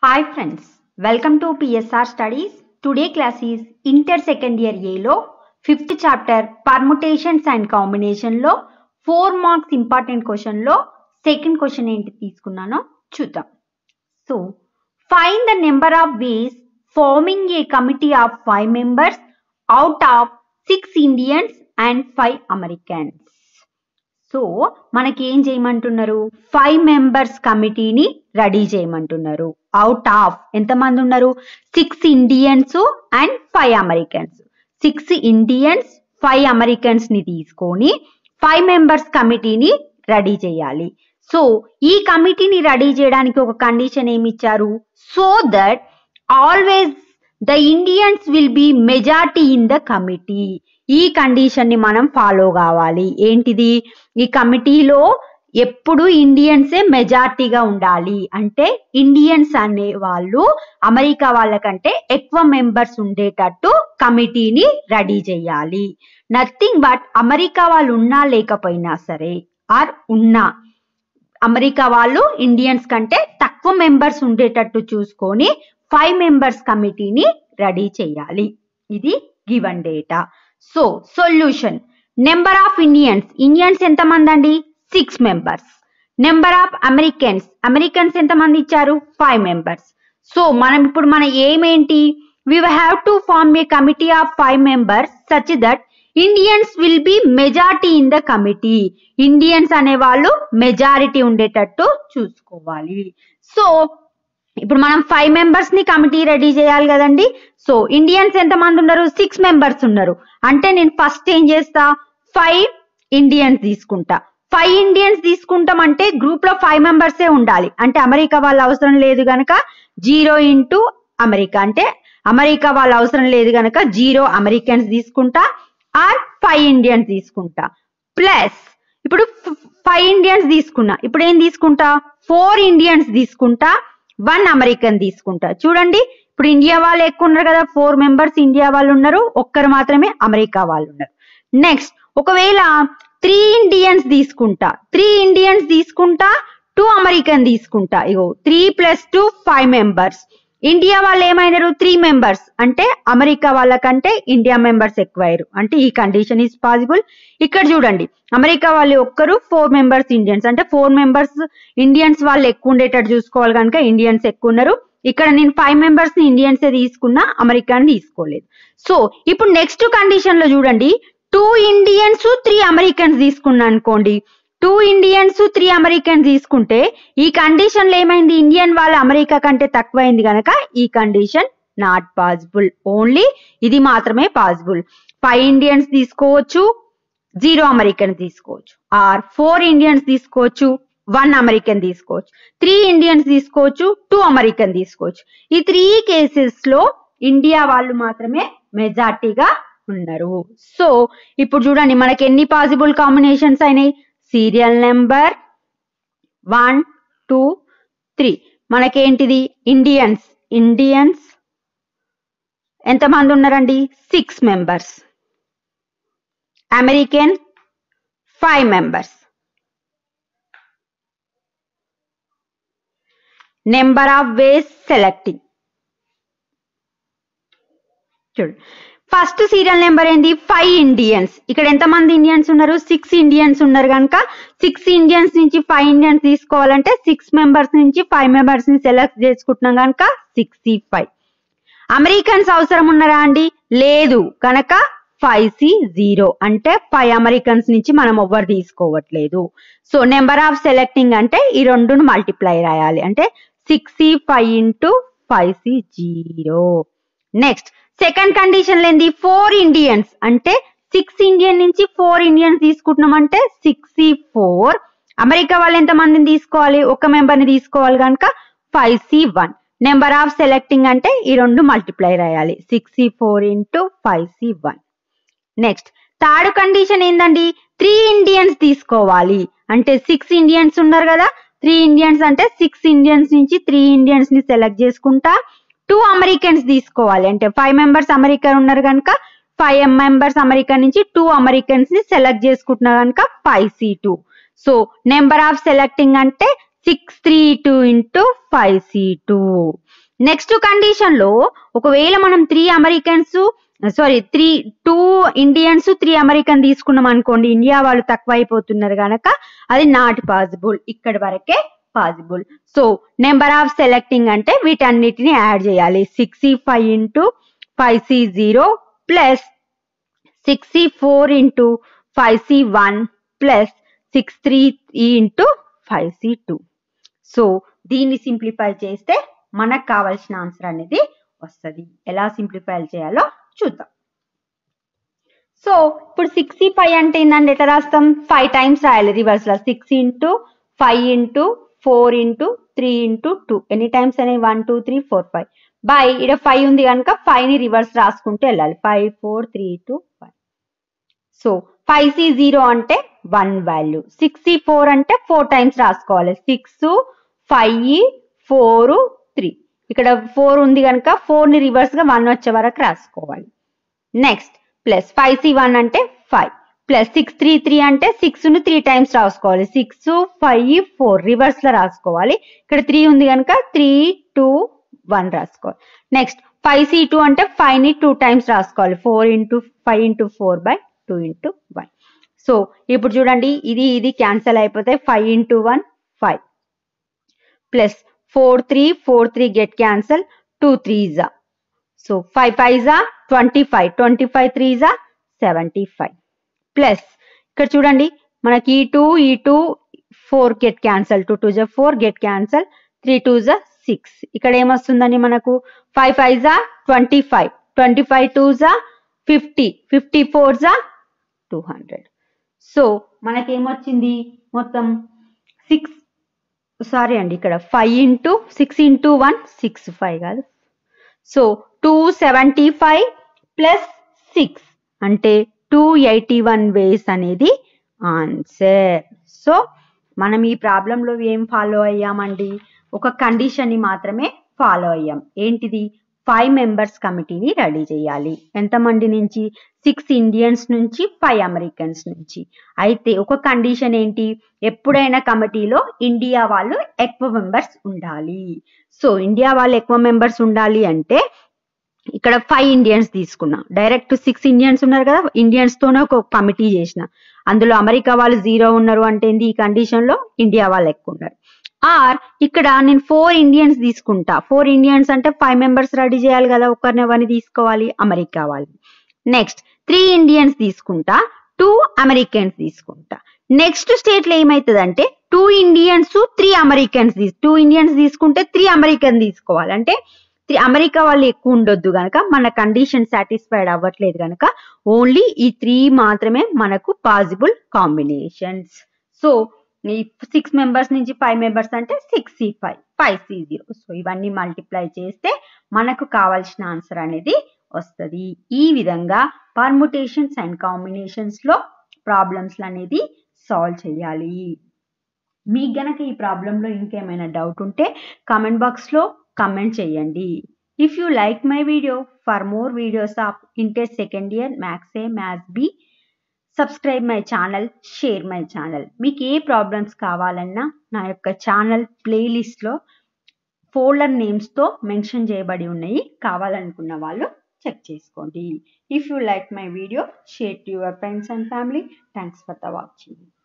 hi friends welcome to PSR studies today class is inter second year ఏలో fifth chapter permutations and కాంబినేషన్లో four marks important క్వశ్చన్లో second question ఏంటి తీసుకున్నానో చూద్దాం so find the number of ways forming a committee of five members out of six Indians and five Americans so మనకి ఏం చేయమంటున్నారు five members కమిటీని ready చేయమంటున్నారు అవుట్ ఆఫ్ ఎంతమంది ఉన్నారు six Indians and five Americans six Indians five Americans ని తీసుకొని five members కమిటీని రెడీ చేయాలి సో ఈ కమిటీని రెడీ చేయడానికి ఒక కండిషన్ ఏమి ఇచ్చారు so that always the Indians will be majority in the committee ఈ కండిషన్ ని మనం ఫాలో కావాలి ఏంటిది ఈ కమిటీలో ఎప్పుడు ఇండియన్సే మెజార్టీగా ఉండాలి అంటే ఇండియన్స్ అనే వాళ్ళు అమెరికా వాళ్ళకంటే ఎక్కువ మెంబర్స్ ఉండేటట్టు కమిటీని రెడీ చేయాలి నథింగ్ బట్ అమెరికా వాళ్ళు ఉన్నా లేకపోయినా సరే ఆర్ ఉన్నా అమెరికా వాళ్ళు ఇండియన్స్ కంటే తక్కువ మెంబర్స్ ఉండేటట్టు చూసుకొని ఫైవ్ మెంబర్స్ కమిటీని రెడీ చేయాలి ఇది given data so solution number of Indians Indians ఎంతమంది అండి six members number of Americans Americans ఎంతమంది ఇచ్చారు ఫైవ్ మెంబర్స్ సో మనం ఇప్పుడు మన ఏమేంటి we have to form a committee of five members such that Indians will be majority in the committee Indians అనే వాళ్ళు మెజారిటీ ఉండేటట్టు చూసుకోవాలి సో ఇప్పుడు మనం ఫైవ్ మెంబర్స్ ని కమిటీ రెడీ చేయాలి కదండి సో ఇండియన్స్ ఎంతమంది ఉన్నారు సిక్స్ మెంబర్స్ ఉన్నారు అంటే నేను ఫస్ట్ ఏం చేస్తా ఫైవ్ ఇండియన్స్ తీసుకుంటా ఫైవ్ ఇండియన్స్ తీసుకుంటాం అంటే గ్రూప్ లో ఫైవ్ మెంబర్సే ఉండాలి అంటే అమెరికా వాళ్ళ అవసరం లేదు గనక జీరో ఇంటూ అమెరికా అంటే అమెరికా వాళ్ళ అవసరం లేదు గనక జీరో అమెరికన్స్ తీసుకుంటా ఆర్ ఫైవ్ ఇండియన్స్ తీసుకుంటా ప్లస్ ఇప్పుడు ఫైవ్ ఇండియన్స్ తీసుకున్నా ఇప్పుడు ఏం తీసుకుంటా ఫోర్ ఇండియన్స్ తీసుకుంటా వన్ అమెరికన్ తీసుకుంటా చూడండి ఇప్పుడు ఇండియా వాళ్ళు ఎక్కువ ఉన్నారు కదా ఫోర్ మెంబర్స్ ఇండియా వాళ్ళు ఉన్నారు ఒక్కరు మాత్రమే అమెరికా వాళ్ళు ఉన్నారు నెక్స్ట్ ఒకవేళ త్రీ ఇండియన్స్ తీసుకుంటా త్రీ ఇండియన్స్ తీసుకుంటా టూ అమెరికన్ తీసుకుంటా ఇగో three plus two five members India వాళ్ళు ఏమైనారు త్రీ మెంబర్స్ అంటే అమెరికా వాళ్ళకంటే ఇండియా మెంబర్స్ ఎక్కువయ్యారు అంటే ఈ కండిషన్ ఈజ్ పాసిబుల్ ఇక్కడ చూడండి అమెరికా వాళ్ళు ఒక్కరు ఫోర్ మెంబర్స్ ఇండియన్స్ అంటే ఫోర్ మెంబర్స్ ఇండియన్స్ వాళ్ళు ఎక్కువ ఉండేటట్టు చూసుకోవాలి కనుక ఇండియన్స్ ఎక్కువ ఉన్నారు ఇక్కడ నేను ఫైవ్ మెంబర్స్ ని ఇండియన్సే తీసుకున్నా అమెరికాని తీసుకోలేదు సో ఇప్పుడు నెక్స్ట్ కండిషన్ లో చూడండి టూ ఇండియన్స్ త్రీ అమెరికన్స్ తీసుకున్నా అనుకోండి టూ ఇండియన్స్ త్రీ అమెరికన్స్ తీసుకుంటే ఈ కండిషన్ లో ఏమైంది ఇండియన్ వాళ్ళ అమెరికా కంటే తక్కువైంది కనుక ఈ కండిషన్ నాట్ పాసిబుల్ ఓన్లీ ఇది మాత్రమే పాసిబుల్ ఫైవ్ ఇండియన్స్ తీసుకోవచ్చు జీరో అమెరికన్ తీసుకోవచ్చు ఆర్ ఫోర్ ఇండియన్స్ తీసుకోవచ్చు వన్ అమెరికన్ తీసుకోవచ్చు త్రీ ఇండియన్స్ తీసుకోవచ్చు టూ అమెరికన్ తీసుకోవచ్చు ఈ త్రీ కేసెస్ లో ఇండియా వాళ్ళు మాత్రమే మెజార్టీగా ఉన్నారు సో ఇప్పుడు చూడండి మనకి ఎన్ని పాసిబుల్ కాంబినేషన్స్ అయినాయి serial number one two three మనకేంటిది ఇండియన్స్ ఇండియన్స్ ఎంతమంది ఉన్నారండి six members American five members number of ways selecting చూడు ఫస్ట్ సీరియల్ నెంబర్ ఏంది ఫైవ్ ఇండియన్స్ ఇక్కడ ఎంతమంది ఇండియన్స్ ఉన్నారు సిక్స్ ఇండియన్స్ ఉన్నారు కనుక సిక్స్ ఇండియన్స్ నుంచి ఫైవ్ ఇండియన్స్ తీసుకోవాలంటే సిక్స్ మెంబర్స్ నుంచి ఫైవ్ మెంబర్స్ ని సెలెక్ట్ చేసుకుంటున్నాం కనుక సిక్స్టీ ఫైవ్ అమెరికన్స్ అవసరం ఉన్నారా అండి లేదు కనుక ఫైవ్ సి జీరో అంటే ఫైవ్ అమెరికన్స్ నుంచి మనం ఎవ్వరు తీసుకోవట్లేదు సో నెంబర్ ఆఫ్ సెలెక్టింగ్ అంటే ఈ రెండును మల్టిప్లై రాయాలి అంటే six C five into five C zero next second condition ఏంది ఫోర్ ఇండియన్స్ అంటే సిక్స్ ఇండియన్ నుంచి ఫోర్ ఇండియన్స్ తీసుకుంటున్నాం అంటే సిక్స్ సి ఫోర్ అమెరికా వాళ్ళు ఎంత మందిని తీసుకోవాలి ఒక మెంబర్ ని తీసుకోవాలి కనుక five C one number of selecting అంటే ఈ రెండు మల్టిప్లై రాయాలి six C four into five C one next third condition ఏందండి త్రీ ఇండియన్స్ తీసుకోవాలి అంటే సిక్స్ ఇండియన్స్ ఉన్నారు కదా త్రీ ఇండియన్స్ అంటే సిక్స్ ఇండియన్స్ నుంచి త్రీ ఇండియన్స్ ని సెలెక్ట్ చేసుకుంటా టూ అమెరికన్స్ తీసుకోవాలి అంటే ఫైవ్ మెంబర్స్ అమెరికా ఉన్నారు కనుక ఫైవ్ మెంబర్స్ అమెరికా నుంచి టూ అమెరికన్స్ ని సెలెక్ట్ చేసుకుంటున్నా కనుక five C two so number of selecting అంటే six three two into five C two next condition లో ఒకవేళ మనం three Americans sorry three two Indians three American తీసుకున్నాం అనుకోండి ఇండియా వాళ్ళు తక్కువ అయిపోతున్నారు కనుక అది నాట్ పాసిబుల్ ఇక్కడి వరకే possible so number of selecting అంటే వీటన్నిటిని యాడ్ చేయాలి six C five into five C zero plus six C four into five C one plus six three into five C two so దీన్ని simplify చేస్తే మనకు కావాల్సిన answer అనేది వస్తుంది ఎలా సింప్లిఫై చేయాలో చూద్దాం సో ఇప్పుడు సిక్స్ ఫైవ్ అంటే ఏంటంటే ఎట్లా రాస్తాం ఫైవ్ టైమ్స్ రాయాలి రివర్స్ లో six into five into four into three into two ఎన్ని టైమ్స్ అనేవి one two three four five by ఇక్కడ ఫైవ్ ఉంది కనుక ఫైవ్ ని రివర్స్ రాసుకుంటూ వెళ్ళాలి five four three two five so five C zero అంటే one value six C four అంటే ఫోర్ టైమ్స్ రాసుకోవాలి సిక్స్ ఫైవ్ ఫోర్ త్రీ ఇక్కడ ఫోర్ ఉంది కనుక ఫోర్ ని రివర్స్ గా వన్ వచ్చే వరకు రాసుకోవాలి next plus five C one అంటే five plus six three three అంటే సిక్స్ ను త్రీ టైమ్స్ రాసుకోవాలి సిక్స్ ఫైవ్ ఫోర్ రివర్స్ లో రాసుకోవాలి ఇక్కడ త్రీ ఉంది కనుక త్రీ టూ వన్ రాసుకోవాలి నెక్స్ట్ ఫైవ్ సి టూ అంటే ఫైవ్ ని టూ టైమ్స్ రాసుకోవాలి four into five into four by two into one so ఇప్పుడు చూడండి ఇది ఇది క్యాన్సిల్ అయిపోతే five into one five plus four three four three get cancel two three జా so five five జా twenty five twenty five three జా seventy five plus ఇక్కడ చూడండి మనకి ఈ టూ ఈ two four get cancel two two జా four get cancel three two జా సిక్స్ ఇక్కడ ఏమొస్తుందని మనకు ఫైవ్ ఫైవ్ జా twenty five twenty five two జా ఫిఫ్టీ ఫిఫ్టీ ఫోర్ జా టూ హండ్రెడ్ సో మనకేమొచ్చింది మొత్తం సిక్స్ సారీ అండి ఇక్కడ five into six into one six five కాదు so two seventy five plus six అంటే టూ ఎయిటీ వన్ వేస్ అనేది ఆన్సర్ సో మనం ఈ ప్రాబ్లంలో ఏం ఫాలో అయ్యామండి ఒక కండిషన్ని మాత్రమే ఫాలో అయ్యాం ఏంటిది ఫైవ్ మెంబర్స్ కమిటీని రెడీ చేయాలి ఎంతమంది నుంచి సిక్స్ ఇండియన్స్ నుంచి ఫైవ్ అమెరికన్స్ నుంచి అయితే ఒక కండిషన్ ఏంటి ఎప్పుడైనా కమిటీలో ఇండియా వాళ్ళు ఎక్కువ మెంబర్స్ ఉండాలి సో ఇండియా వాళ్ళు ఎక్కువ మెంబర్స్ ఉండాలి అంటే ఇక్కడ ఫైవ్ ఇండియన్స్ తీసుకున్నా డైరెక్ట్ సిక్స్ ఇండియన్స్ ఉన్నారు కదా ఇండియన్స్ తోనే ఒక కమిటీ చేసిన అందులో అమెరికా వాళ్ళు జీరో ఉన్నారు అంటే ఏంది ఈ కండిషన్ లో ఇండియా వాళ్ళు ఎక్కువ ఉన్నారు ఆర్ ఇక్కడ నేను ఫోర్ ఇండియన్స్ తీసుకుంటా ఫోర్ ఇండియన్స్ అంటే ఫైవ్ మెంబర్స్ రెడీ చేయాలి కదా ఒకరిని ఎవరిని తీసుకోవాలి అమెరికా వాళ్ళు నెక్స్ట్ త్రీ ఇండియన్స్ తీసుకుంటా టూ అమెరికన్స్ తీసుకుంటా నెక్స్ట్ స్టేట్ లో ఏమైతుందంటే two Indians three Americans two Indians తీసుకుంటే త్రీ అమెరికన్ తీసుకోవాలి అంటే త్రీ అమెరికా వాళ్ళు ఎక్కువ ఉండొద్దు కనుక మన కండిషన్ సాటిస్ఫైడ్ అవ్వట్లేదు కనుక ఓన్లీ ఈ త్రీ మాత్రమే మనకు పాసిబుల్ కాంబినేషన్స్ సో ఈ సిక్స్ మెంబర్స్ నుంచి ఫైవ్ మెంబర్స్ అంటే six C five five C zero so ఇవన్నీ మల్టిప్లై చేస్తే మనకు కావాల్సిన ఆన్సర్ అనేది వస్తుంది ఈ విధంగా పర్ముటేషన్స్ అండ్ కాంబినేషన్స్ లో ప్రాబ్లమ్స్ అనేది సాల్వ్ చేయాలి మీకు గనక ఈ ప్రాబ్లంలో ఇంకేమైనా డౌట్ ఉంటే కామెంట్ బాక్స్లో కమెంట్ చేయండి if you like my video for more videos of inter second year maths A maths B subscribe my channel share my channel మీకు ఏ ప్రాబ్లమ్స్ కావాలన్నా నా యొక్క ఛానల్ ప్లేలిస్ట్లో ఫోల్డర్ నేమ్స్తో మెన్షన్ చేయబడి ఉన్నాయి కావాలనుకున్న వాళ్ళు చెక్ చేసుకోండి if you like my video share to your friends and family thanks for the watching